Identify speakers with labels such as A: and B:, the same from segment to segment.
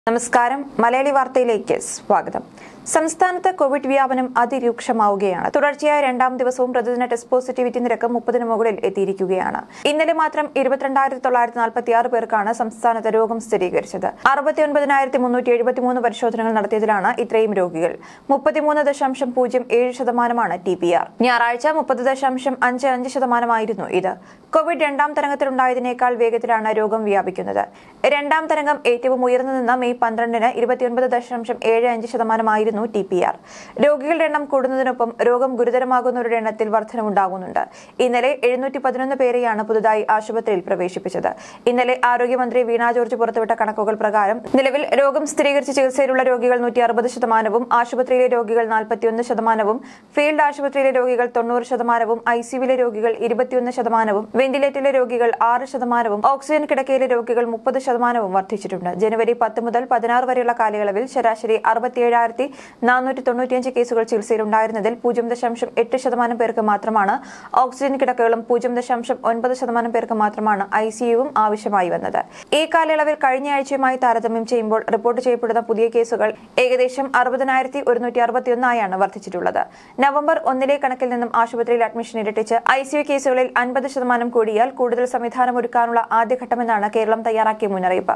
A: നമസ്കാരം മലയാളി വാർത്തയിലേക്ക് സ്വാഗതം സംസ്ഥാനത്ത് കോവിഡ് വ്യാപനം അതിരൂക്ഷമാവുകയാണ് തുടർച്ചയായ രണ്ടാം ദിവസവും പ്രതിദിന ടെസ്റ്റ് പോസിറ്റിവിറ്റി നിരക്ക് മുപ്പതിന് മുകളിൽ എത്തിയിരിക്കുകയാണ് ഇന്നലെ മാത്രം ഇരുപത്തിരണ്ടായിരത്തി തൊള്ളായിരത്തി നാൽപ്പത്തി ആറ് പേർക്കാണ് സംസ്ഥാനത്ത് രോഗം സ്ഥിരീകരിച്ചത് അറുപത്തിയൊൻപതിനായിരത്തി മുന്നൂറ്റി എഴുപത്തിമൂന്ന് പരിശോധനകൾ നടത്തിയതിലാണ് ഇത്രയും രോഗികൾ മുപ്പത്തിമൂന്ന് ദശാംശം പൂജ്യം ഏഴ് ശതമാനമാണ് ടി പി ആർ ഞായറാഴ്ച മുപ്പത് ദശാംശം അഞ്ച് അഞ്ച് ശതമാനമായിരുന്നു ഇത് കോവിഡ് രണ്ടാം തരംഗത്തിലുണ്ടായതിനേക്കാൾ വേഗത്തിലാണ് രോഗം വ്യാപിക്കുന്നത് രണ്ടാം തരംഗം ഏറ്റവും ഉയർന്നു നിന്ന മെയ് പന്ത്രണ്ടിന് ഇരുപത്തിയൊൻപത് ദശാംശം ഏഴ് അഞ്ച് ശതമാനമായിരുന്നു ടി പി ആർ രോഗികളുടെ എണ്ണം കൂടുന്നതിനൊപ്പം രോഗം ഗുരുതരമാകുന്നവരുടെ എണ്ണത്തിൽ വർധനവുണ്ടാകുന്നുണ്ട് ഇന്നലെ എഴുന്നൂറ്റി പതിനൊന്ന് പേരെയാണ് പുതുതായി ആശുപത്രിയിൽ പ്രവേശിപ്പിച്ചത് ഇന്നലെ ആരോഗ്യമന്ത്രി വീണ ജോർജ് പുറത്തുവിട്ട കണക്കുകൾ പ്രകാരം നിലവിൽ രോഗം സ്ഥിരീകരിച്ച് ചികിത്സയിലുള്ള രോഗികൾ നൂറ്റി അറുപത് ശതമാനവും ആശുപത്രിയിലെ രോഗികൾ നാൽപ്പത്തിയൊന്ന് ശതമാനവും ഫീൽഡ് ആശുപത്രിയിലെ രോഗികൾ തൊണ്ണൂറ് ശതമാനവും ഐസിയുവിലെ രോഗികൾ ഇരുപത്തിയൊന്ന് ശതമാനവും വെന്റിലേറ്ററിലെ രോഗികൾ ആറ് ശതമാനവും ഓക്സിജൻ കിടക്കയിലെ രോഗികൾ മുപ്പത് ശതമാനവും വർദ്ധിച്ചിട്ടുണ്ട് ജനുവരി പത്ത് മുതൽ പതിനാറ് വരെയുള്ള കാലയളവിൽ ശരാശരി അറുപത്തിയേഴായിരത്തി നാനൂറ്റി തൊണ്ണൂറ്റിയഞ്ച് കേസുകൾ ചികിത്സയിലുണ്ടായിരുന്നതിൽ പൂജ്യം ദശാംശം എട്ട് ശതമാനം പേർക്ക് മാത്രമാണ് ഓക്സിജൻ കിടക്കകളും പൂജ്യം ദശാംശം ഒൻപത് ശതമാനം പേർക്ക് മാത്രമാണ് ഐസിയുവും ആവശ്യമായി വന്നത് ഈ കാലയളവിൽ കഴിഞ്ഞ ആഴ്ചയുമായി താരതമ്യം ചെയ്യുമ്പോൾ റിപ്പോർട്ട് ചെയ്യപ്പെടുന്ന പുതിയ കേസുകൾ ഏകദേശം അറുപതിനായിരത്തി ഒരുന്നൂറ്റി അറുപത്തിയൊന്നായാണ് വർദ്ധിച്ചിട്ടുള്ളത് നവംബർ ഒന്നിലെ കണക്കിൽ നിന്നും ആശുപത്രിയിൽ അഡ്മിഷൻ ഇരട്ടിച്ച് ഐസിയു കേസുകളിൽ അൻപത് ശതമാനം കൂടിയാൽ കൂടുതൽ സംവിധാനം ഒരുക്കാനുള്ള ആദ്യഘട്ടമെന്നാണ് കേരളം തയ്യാറാക്കിയ മുന്നറിയിപ്പ്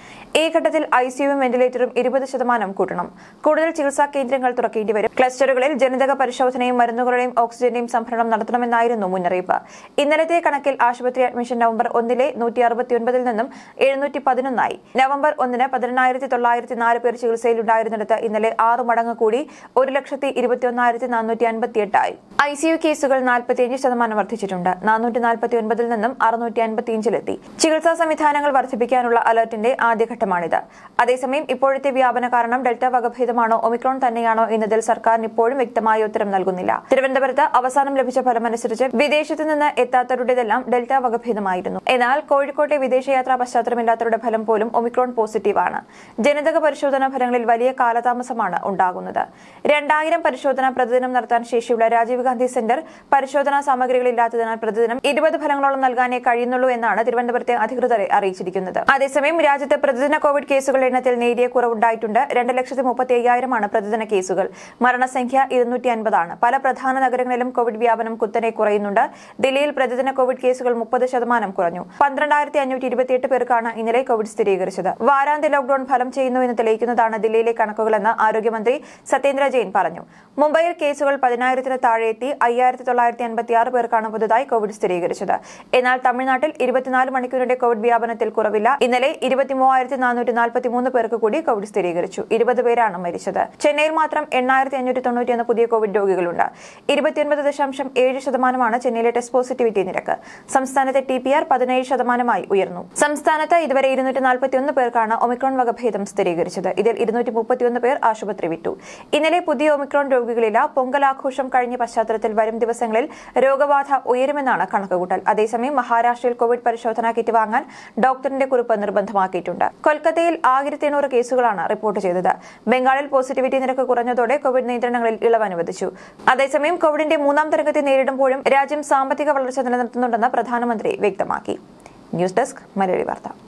A: ഈ ഘട്ടത്തിൽ ഐസിയുവും വെന്റിലേറ്ററും ഇരുപത് ശതമാനം കൂട്ടണം കൂടുതൽ ചികിത്സാ കേന്ദ്രങ്ങൾ തുറക്കേണ്ടി വരും ക്ലസ്റ്ററുകളിൽ ജനിതക പരിശോധനയും മരുന്നുകളുടെയും ഓക്സിജന്റെയും സംഭരണം നടത്തണമെന്നായിരുന്നു മുന്നറിയിപ്പ് ഇന്നലത്തെ കണക്കിൽ ആശുപത്രി അഡ്മിഷൻ നവംബർ ഒന്നിലെ നൂറ്റി അറുപത്തിയൊൻപതിൽ നിന്നും എഴുന്നൂറ്റി പതിനൊന്നായി നവംബർ ഒന്നിന് പതിനെണ്ണായിരത്തി തൊള്ളായിരത്തി നാല് പേർ ചികിത്സയിലുണ്ടായിരുന്നിടത്ത് ഇന്നലെ ആറ് മടങ്ങ് കൂടി ഒരു ലക്ഷത്തി ഇരുപത്തിയൊന്നായിരത്തി നാനൂറ്റി അൻപത്തിയെട്ടായി ഐസിയു കേസുകൾ നാൽപ്പത്തിയഞ്ച് ശതമാനം വർദ്ധിച്ചിട്ടുണ്ട് നാനൂറ്റി നാൽപ്പത്തി ഒൻപതിൽ നിന്നും അറുന്നൂറ്റി അൻപത്തിയഞ്ചിലെത്തി ചികിത്സാ സംവിധാനങ്ങൾ വർദ്ധിപ്പിക്കാനുള്ള അലർട്ടിന്റെ ആദ്യഘട്ടമാണിത് അതേസമയം ഇപ്പോഴത്തെ വ്യാപന കാരണം ഡെൽറ്റ വകഭേദമാണോ ഒമിക്രോൺ തന്നെയാണോ എന്നതിൽ സർക്കാരിന് ഇപ്പോഴും വ്യക്തമായ ഉത്തരം നൽകുന്നില്ല തിരുവനന്തപുരത്ത് അവസാനം ലഭിച്ച ഫലമനുസരിച്ച് വിദേശത്ത് നിന്ന് എത്താത്തവരുടേതെല്ലാം ഡെൽറ്റ വകഭേദമായിരുന്നു എന്നാൽ കോഴിക്കോട്ടെ വിദേശയാത്രാ പശ്ചാത്തലമില്ലാത്തവരുടെ ഫലം പോലും ഒമിക്രോൺ പോസിറ്റീവ് ആണ് ജനിതക പരിശോധനാ ഫലങ്ങളിൽ വലിയ കാലതാമസമാണ് ഉണ്ടാകുന്നത് രണ്ടായിരം പരിശോധന പ്രതിദിനം നടത്താൻ ശേഷിയുള്ള രാജീവ് ഗാന്ധി സെന്റർ പരിശോധനാ സാമഗ്രികളില്ലാത്തതിനാൽ പ്രതിദിനം ഇരുപത് ഫലങ്ങളോളം നൽകാനേ കഴിയുന്നുള്ളൂ എന്നാണ് തിരുവനന്തപുരത്തെ അധികൃതരെ അറിയിച്ചിരിക്കുന്നത് അതേസമയം രാജ്യത്ത് പ്രതിദിന കോവിഡ് കേസുകളുടെ എണ്ണത്തിൽ നേരിയ കുറവുണ്ടായിട്ടുണ്ട് രണ്ട് ലക്ഷത്തി മുപ്പത്തി അയ്യായിരമാണ് പ്രതിദിന കേസുകൾ മരണസംഖ്യ ഇരുന്നൂറ്റി അൻപതാണ് പല പ്രധാന നഗരങ്ങളിലും കോവിഡ് വ്യാപനം കുത്തനെ കുറയുന്നുണ്ട് ദില്ലിയിൽ പ്രതിദിന കോവിഡ് കേസുകൾ മുപ്പത് ശതമാനം കുറഞ്ഞു പന്ത്രണ്ടായിരത്തി അഞ്ഞൂറ്റി ഇരുപത്തിയെട്ട് പേർക്കാണ് ഇന്നലെ കോവിഡ് സ്ഥിരീകരിച്ചത് വാരാന്ത്യ ലോക്ഡൌൺ ഫലം ചെയ്യുന്നു എന്ന് തെളിയിക്കുന്നതാണ് ദില്ലിയിലെ കണക്കുകളെന്ന് ആരോഗ്യമന്ത്രി സത്യേന്ദ്ര ജെയിൻ പറഞ്ഞു മുംബൈയിൽ കേസുകൾ പതിനായിരത്തിന് താഴെ എത്തി അയ്യായിരത്തി തൊള്ളായിരത്തി അൻപത്തി ആറ് പേർക്കാണ് പുതുതായി കോവിഡ് സ്ഥിരീകരിച്ചത് എന്നാൽ തമിഴ്നാട്ടിൽ ഇരുപത്തിനാല് മണിക്കൂറിന്റെ കോവിഡ് വ്യാപനത്തിൽ കുറവില്ല ഇന്നലെ ഇരുപത്തിമൂവായിരത്തി നാനൂറ്റി നാൽപ്പത്തി മൂന്ന് പേർക്ക് കൂടി കോവിഡ് സ്ഥിരീകരിച്ചു ഇരുപത് പേരാണ് മരിച്ചത് ചെന്നൈയിൽ മാത്രം എണ്ണായിരത്തി അഞ്ഞൂറ്റി തൊണ്ണൂറ്റിയൊന്ന് പുതിയ കോവിഡ് രോഗികളുണ്ട് ഇരുപത്തിയൊൻപത് ദശാംശം ഏഴ് ശതമാനമാണ് ചെന്നൈയിലെ ടെസ്റ്റ് പോസിറ്റിവിറ്റി നിരക്ക് സംസ്ഥാനത്തെ ടി പി ആർ പതിനേഴ് ശതമാനമായി ഉയർന്നു സംസ്ഥാനത്ത് ഇതുവരെ ഇരുന്നൂറ്റി നാൽപ്പത്തിയൊന്ന് പേർക്കാണ് ഒമിക്രോൺ വകഭേദം സ്ഥിരീകരിച്ചത് ഇതിൽ ഇരുന്നൂറ്റി മുപ്പത്തിയൊന്ന് പേർ ആശുപത്രി വിട്ടു ഇന്നലെ പുതിയ ഒമിക്രോൺ രോഗികളില്ല പൊങ്കലാഘോഷം കഴിഞ്ഞ പശ്ചാത്തലത്തിൽ വരും ദിവസങ്ങളിൽ രോഗബാധ ഉയരുമെന്നാണ് കണക്കുകൂട്ടൽ അതേസമയം മഹാരാഷ്ട്രയിൽ കോവിഡ് പരിശോധനാ കിറ്റ് വാങ്ങാൻ ഡോക്ടറിന്റെ കുറിപ്പ് നിർബന്ധമാക്കിയിട്ടുണ്ട് കൊൽക്കത്തയിൽ ആയിരത്തി എണ്ണൂറ് കേസുകളാണ് റിപ്പോർട്ട് ചെയ്തത് ബംഗാളിൽ പോസിറ്റിവിറ്റി നിരക്ക് കുറഞ്ഞതോടെ കോവിഡ് നിയന്ത്രണങ്ങളിൽ ഇളവ് അനുവദിച്ചു അതേസമയം കോവിഡിന്റെ മൂന്നാം തരംഗത്തെ നേരിടുമ്പോഴും രാജ്യം സാമ്പത്തിക വളർച്ച നിലനിർത്തുന്നുണ്ടെന്ന് പ്രധാനമന്ത്രി വ്യക്തമാക്കി ന്യൂസ് ഡെസ്ക് മലയാളി വാർത്ത